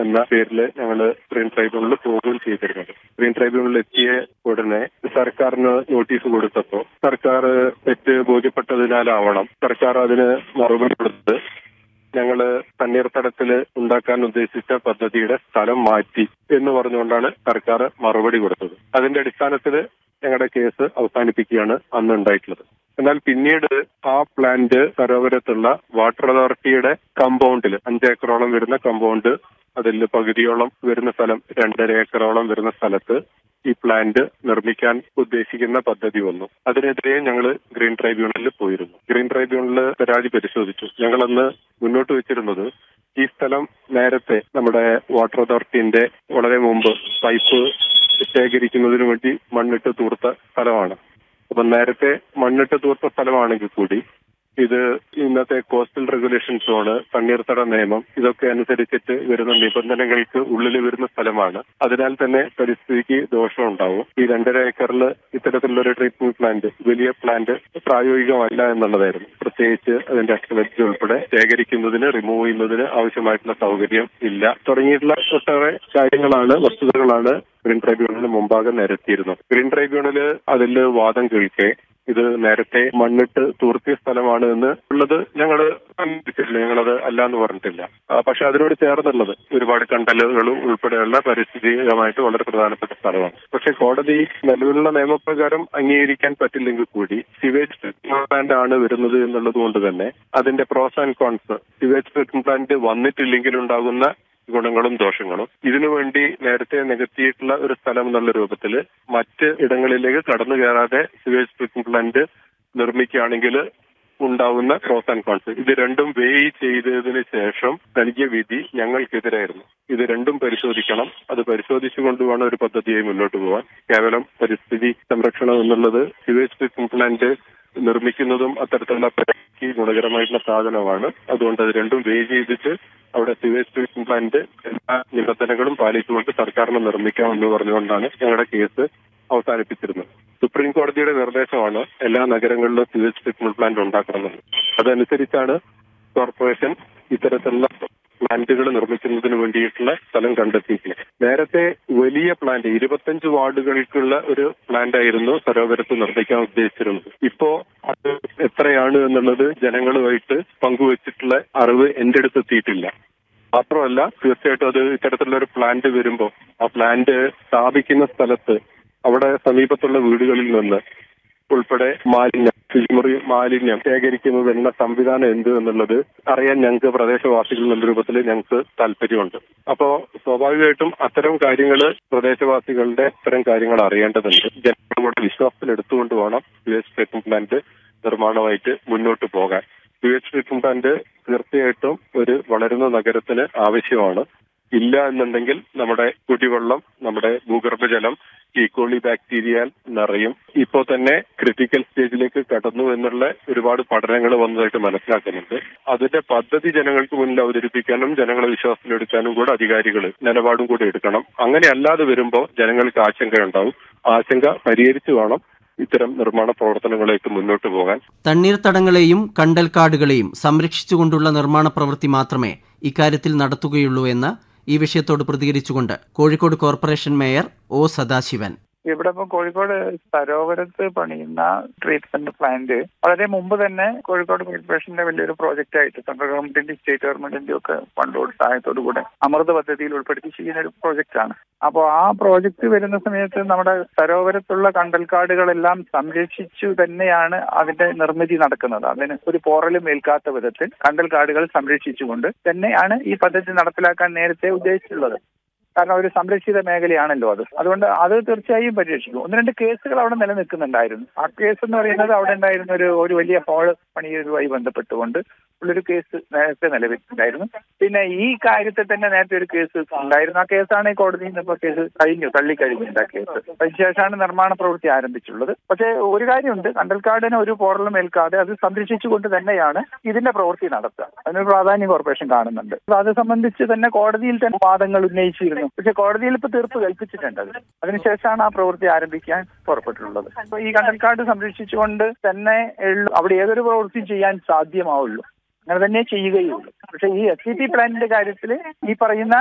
എന്ന പേരിൽ ഞങ്ങൾ ഗ്രീൻ ട്രൈബ്യൂണലിൽ പോവുകയും ചെയ്തിരുന്നത് ഗ്രീൻ ട്രൈബ്യൂണലിൽ എത്തിയ ഉടനെ സർക്കാരിന് നോട്ടീസ് കൊടുത്തപ്പോൾ സർക്കാർ തെറ്റ് ബോധ്യപ്പെട്ടതിനാലാവണം സർക്കാർ അതിന് മറുപടി കൊടുത്ത് ഞങ്ങള് തണ്ണീർത്തടത്തില് ഉണ്ടാക്കാൻ ഉദ്ദേശിച്ച പദ്ധതിയുടെ സ്ഥലം മാറ്റി എന്ന് പറഞ്ഞുകൊണ്ടാണ് സർക്കാർ മറുപടി കൊടുത്തത് അതിന്റെ അടിസ്ഥാനത്തിൽ ഞങ്ങളുടെ കേസ് അവസാനിപ്പിക്കുകയാണ് അന്ന് ഉണ്ടായിട്ടുള്ളത് എന്നാൽ പിന്നീട് ആ പ്ലാന്റ് സരോവരത്തുള്ള വാട്ടർ അതോറിറ്റിയുടെ കമ്പൗണ്ടിൽ അഞ്ചേക്കറോളം വരുന്ന കമ്പൗണ്ട് അതിൽ പകുതിയോളം വരുന്ന സ്ഥലം രണ്ടര ഏക്കറോളം വരുന്ന സ്ഥലത്ത് ഈ പ്ലാന്റ് നിർമ്മിക്കാൻ ഉദ്ദേശിക്കുന്ന പദ്ധതി വന്നു അതിനെതിരെ ഞങ്ങൾ ഗ്രീൻ ട്രൈബ്യൂണലിൽ പോയിരുന്നു ഗ്രീൻ ട്രൈബ്യൂണലിൽ പരാതി പരിശോധിച്ചു ഞങ്ങളന്ന് മുന്നോട്ട് വെച്ചിരുന്നത് ഈ സ്ഥലം നേരത്തെ നമ്മുടെ വാട്ടർ അതോറിറ്റിന്റെ വളരെ മുമ്പ് പൈപ്പ് ശേഖരിക്കുന്നതിന് വേണ്ടി മണ്ണിട്ട് തൂർത്ത സ്ഥലമാണ് അപ്പൊ നേരത്തെ മണ്ണിട്ട് തൂർത്ത സ്ഥലമാണെങ്കിൽ കൂടി ഇത് ഇന്നത്തെ കോസ്റ്റൽ റെഗുലേഷൻ സോണ് തണ്ണീർത്തട നിയമം ഇതൊക്കെ അനുസരിച്ചിട്ട് വരുന്ന നിബന്ധനകൾക്ക് ഉള്ളിൽ വരുന്ന സ്ഥലമാണ് അതിനാൽ തന്നെ പരിസ്ഥിതിക്ക് ദോഷം ഉണ്ടാവും ഈ രണ്ടര ഏക്കറിൽ ഇത്തരത്തിലുള്ള ഒരു ട്രീറ്റ്മെന്റ് പ്ലാന്റ് വലിയ പ്ലാന്റ് പ്രായോഗികമല്ല എന്നുള്ളതായിരുന്നു പ്രത്യേകിച്ച് അതിന്റെ അക്ടലറ്റ് ഉൾപ്പെടെ ശേഖരിക്കുന്നതിന് റിമൂവ് ചെയ്യുന്നതിന് ആവശ്യമായിട്ടുള്ള സൗകര്യം ഇല്ല തുടങ്ങിയിട്ടുള്ള ഒട്ടേറെ കാര്യങ്ങളാണ് വസ്തുതകളാണ് ഗ്രീൻ ട്രൈബ്യൂണലിന് മുമ്പാകെ നിരത്തിയിരുന്നത് ഗ്രീൻ ട്രൈബ്യൂണല് അതിൽ വാദം കേൾക്കെ ഇത് നേരത്തെ മണ്ണിട്ട് തൂർത്തിയ സ്ഥലമാണ് എന്ന് ഉള്ളത് ഞങ്ങൾ അംഗീകരിച്ചിട്ടില്ല ഞങ്ങളത് അല്ല എന്ന് പറഞ്ഞിട്ടില്ല ആ, പക്ഷെ അതിനോട് ചേർന്നുള്ളത് ഒരുപാട് കണ്ടലുകളും ഉൾപ്പെടെയുള്ള പരിസ്ഥിതികമായിട്ട് വളരെ പ്രധാനപ്പെട്ട സ്ഥലമാണ് പക്ഷെ കോടതി നിലവിലുള്ള നിയമപ്രകാരം അംഗീകരിക്കാൻ പറ്റില്ലെങ്കിൽ കൂടി സിവേജ് ട്രീറ്റ്മെന്റ് പ്ലാന്റ് ആണ് വരുന്നത് എന്നുള്ളത് കൊണ്ട് തന്നെ അതിന്റെ pros and cons sewage treatment plant വന്നിട്ടില്ലെങ്കിൽ ഉണ്ടാകുന്ന ഗുണങ്ങളും ദോഷങ്ങളും ഇതിനുവേണ്ടി നേരത്തെ നികത്തിയിട്ടുള്ള ഒരു സ്ഥലം എന്നുള്ള രൂപത്തിൽ മറ്റ് ഇടങ്ങളിലേക്ക് കടന്നു കയറാതെ സിവേജ് ട്രീറ്റ്മെന്റ് പ്ലാന്റ് നിർമ്മിക്കുകയാണെങ്കിൽ ഉണ്ടാവുന്ന പ്രോസ് ആൻഡ് കോൺസ് ഇത് രണ്ടും വെയ് ചെയ്തതിന് ശേഷം നൽകിയ വിധി ഞങ്ങൾക്കെതിരായിരുന്നു ഇത് രണ്ടും പരിശോധിക്കണം അത് പരിശോധിച്ചുകൊണ്ട് വേണം ഒരു പദ്ധതിയായി മുന്നോട്ട് പോകാൻ കേവലം പരിസ്ഥിതി സംരക്ഷണം എന്നുള്ളത് സിവേജ് ട്രീറ്റ്മെന്റ് പ്ലാന്റ് നിർമ്മിക്കുന്നതും അത്തരത്തിലുള്ള പ്രകൃതിക്ക് ഗുണകരമായിട്ടുള്ള സാധനമാണ് അതുകൊണ്ട് അത് രണ്ടും വേ ചെയ്തിട്ട് അവിടെ സിവേജ് ട്രീറ്റ്മെന്റ് പ്ലാന്റ് എല്ലാ നിബന്ധനകളും പാലിച്ചുകൊണ്ട് സർക്കാരിന് നിർമ്മിക്കാമെന്ന് പറഞ്ഞുകൊണ്ടാണ് ഞങ്ങളുടെ കേസ് അവസാനിപ്പിച്ചിരുന്നത് സുപ്രീം കോടതിയുടെ നിർദ്ദേശമാണ് എല്ലാ നഗരങ്ങളിലും സിവേജ് ട്രീറ്റ്മെന്റ് പ്ലാന്റ് ഉണ്ടാക്കണമെന്ന് അതനുസരിച്ചാണ് കോർപ്പറേഷൻ ഇത്തരത്തിലുള്ള പ്ലാന്റുകൾ നിർമ്മിക്കുന്നതിന് വേണ്ടിയിട്ടുള്ള സ്ഥലം കണ്ടെത്തിയിട്ടുള്ളത് നേരത്തെ വലിയ പ്ലാന്റ് ഇരുപത്തഞ്ച് വാർഡുകൾക്കുള്ള ഒരു പ്ലാന്റ് ആയിരുന്നു സരോവരത്ത് നിർമ്മിക്കാൻ ഉദ്ദേശിച്ചിരുന്നത് ഇപ്പോ അത് എത്രയാണ് എന്നുള്ളത് ജനങ്ങളുമായിട്ട് പങ്കുവച്ചിട്ടുള്ള അറിവ് എന്റെ അടുത്ത് എത്തിയിട്ടില്ല മാത്രമല്ല തീർച്ചയായിട്ടും അത് ഇത്തരത്തിലുള്ള ഒരു പ്ലാന്റ് വരുമ്പോൾ ആ പ്ലാന്റ് സ്ഥാപിക്കുന്ന സ്ഥലത്ത് അവിടെ സമീപത്തുള്ള വീടുകളിൽ നിന്ന് ഉൾപ്പെടെ മാലിന്യം ശുചിമുറി മാലിന്യം ശേഖരിക്കുന്നതിനുള്ള സംവിധാനം എന്ത് എന്നുള്ളത് അറിയാൻ ഞങ്ങൾക്ക് പ്രദേശവാസികൾ എന്നുള്ള രൂപത്തിൽ ഞങ്ങൾക്ക് താല്പര്യമുണ്ട് അപ്പോ സ്വാഭാവികമായിട്ടും അത്തരം കാര്യങ്ങൾ പ്രദേശവാസികളുടെ അത്തരം കാര്യങ്ങൾ അറിയേണ്ടതുണ്ട് ജനങ്ങളുടെ വിശ്വാസത്തിൽ എടുത്തുകൊണ്ട് വേണം വേസ്റ്റ് ട്രീറ്റ്മെന്റ് പ്ലാന്റ് നിർമ്മാണമായിട്ട് മുന്നോട്ട് പോകാൻ വേസ്റ്റ് ട്രീറ്റ്മെന്റ് പ്ലാന്റ് തീർച്ചയായിട്ടും ഒരു വളരുന്ന നഗരത്തിന് ആവശ്യമാണ് ഇല്ല എന്നുണ്ടെങ്കിൽ നമ്മുടെ കുടിവെള്ളം നമ്മുടെ ഭൂഗർഭജലം ഈക്കോളി ബാക്ടീരിയൽ നിറയും ഇപ്പോ തന്നെ ക്രിട്ടിക്കൽ സ്റ്റേജിലേക്ക് കടന്നു എന്നുള്ള ഒരുപാട് പഠനങ്ങൾ വന്നതായിട്ട് മനസ്സിലാക്കുന്നുണ്ട് അതിന്റെ പദ്ധതി ജനങ്ങൾക്ക് മുന്നിൽ അവതരിപ്പിക്കാനും ജനങ്ങളെ വിശ്വാസത്തിലെടുക്കാനും കൂടെ അധികാരികൾ നിലപാടും കൂടി എടുക്കണം അങ്ങനെ അല്ലാതെ വരുമ്പോൾ ജനങ്ങൾക്ക് ആശങ്കയുണ്ടാവും ആശങ്ക പരിഹരിച്ചു വേണം ഇത്തരം നിർമ്മാണ പ്രവർത്തനങ്ങളേക്ക് മുന്നോട്ട് പോകാൻ തണ്ണീർത്തടങ്ങളെയും കണ്ടൽക്കാടുകളെയും സംരക്ഷിച്ചുകൊണ്ടുള്ള നിർമ്മാണ പ്രവൃത്തി മാത്രമേ ഇക്കാര്യത്തിൽ നടത്തുകയുള്ളൂ എന്ന് ഈ വിഷയത്തോട് പ്രതികരിച്ചുകൊണ്ട് Kozhikode corporation mayor O Sadasivan ഇവിടെ ഇപ്പം കോഴിക്കോട് സരോവരത്ത് പണിയുന്ന ട്രീറ്റ്മെന്റ് പ്ലാന്റ് വളരെ മുമ്പ് തന്നെ കോഴിക്കോട് കോർപ്പറേഷന്റെ വലിയൊരു പ്രോജക്റ്റ് ആയിട്ട് സെൻട്രൽ ഗവൺമെന്റിന്റെ സ്റ്റേറ്റ് ഗവൺമെന്റിന്റെ ഒക്കെ ഫണ്ടോട് സഹായത്തോടു കൂടെ അമൃത പദ്ധതിയിൽ ഉൾപ്പെടുത്തി ചെയ്യുന്ന ഒരു പ്രോജക്റ്റ് ആണ് അപ്പോൾ ആ പ്രോജക്റ്റ് വരുന്ന സമയത്ത് നമ്മുടെ സരോവരത്തുള്ള കണ്ടൽക്കാടുകളെല്ലാം സംരക്ഷിച്ചു തന്നെയാണ് അതിന്റെ നിർമ്മിതി നടക്കുന്നത് അതിന് ഒരു പോറലും ഏൽക്കാത്ത വിധത്തിൽ കണ്ടൽക്കാടുകൾ സംരക്ഷിച്ചുകൊണ്ട് തന്നെയാണ് ഈ പദ്ധതി നടപ്പിലാക്കാൻ നേരത്തെ ഉദ്ദേശിച്ചിട്ടുള്ളത് കാരണം ഒരു സംരക്ഷിത മേഖലയാണല്ലോ അത് അതുകൊണ്ട് അത് തീർച്ചയായും പരിരക്ഷിക്കും ഒന്ന് രണ്ട് കേസുകൾ അവിടെ നിലനിൽക്കുന്നുണ്ടായിരുന്നു ആ കേസ് എന്ന് പറയുന്നത് അവിടെ ഉണ്ടായിരുന്ന ഒരു ഒരു വലിയ ഹാള് പണിയുമായി ബന്ധപ്പെട്ടുകൊണ്ട് ഉള്ളൊരു കേസ് നേരത്തെ നിലവിലുണ്ടായിരുന്നു പിന്നെ ഈ കാര്യത്തിൽ തന്നെ നേരത്തെ ഒരു കേസ് ഉണ്ടായിരുന്നു ആ കേസാണ് ഈ കോടതിയിൽ നിന്ന് ഇപ്പോൾ കേസ് കഴിഞ്ഞു തള്ളിക്കഴിഞ്ഞിട്ട് ആ കേസ് അതിനുശേഷമാണ് നിർമ്മാണ പ്രവൃത്തി ആരംഭിച്ചുള്ളത് പക്ഷേ ഒരു കാര്യമുണ്ട് കണ്ടൽക്കാടിന് ഒരു പോറലും ഏൽക്കാതെ അത് സംരക്ഷിച്ചുകൊണ്ട് തന്നെയാണ് ഇതിന്റെ പ്രവൃത്തി നടത്തുക അതിനൊരു പ്രാധാന്യം കോർപ്പറേഷൻ കാണുന്നുണ്ട് അപ്പൊ അത് സംബന്ധിച്ച് തന്നെ കോടതിയിൽ തന്നെ വാദങ്ങൾ ഉന്നയിച്ചിരുന്നു പക്ഷെ കോടതിയിൽ ഇപ്പൊ തീർപ്പ് കൽപ്പിച്ചിട്ടുണ്ട് അത് അതിനുശേഷമാണ് ആ പ്രവൃത്തി ആരംഭിക്കാൻ പുറപ്പെട്ടിട്ടുള്ളത് അപ്പൊ ഈ കണ്ടൽക്കാട് സംരക്ഷിച്ചുകൊണ്ട് തന്നെ ഉള്ളു അവിടെ ഏതൊരു പ്രവൃത്തിയും ചെയ്യാൻ സാധ്യമാവുള്ളൂ അങ്ങനെ തന്നെ ചെയ്യുകയുള്ളൂ പക്ഷെ ഈ എസ് സി പി പ്ലാനിന്റെ കാര്യത്തിൽ ഈ പറയുന്ന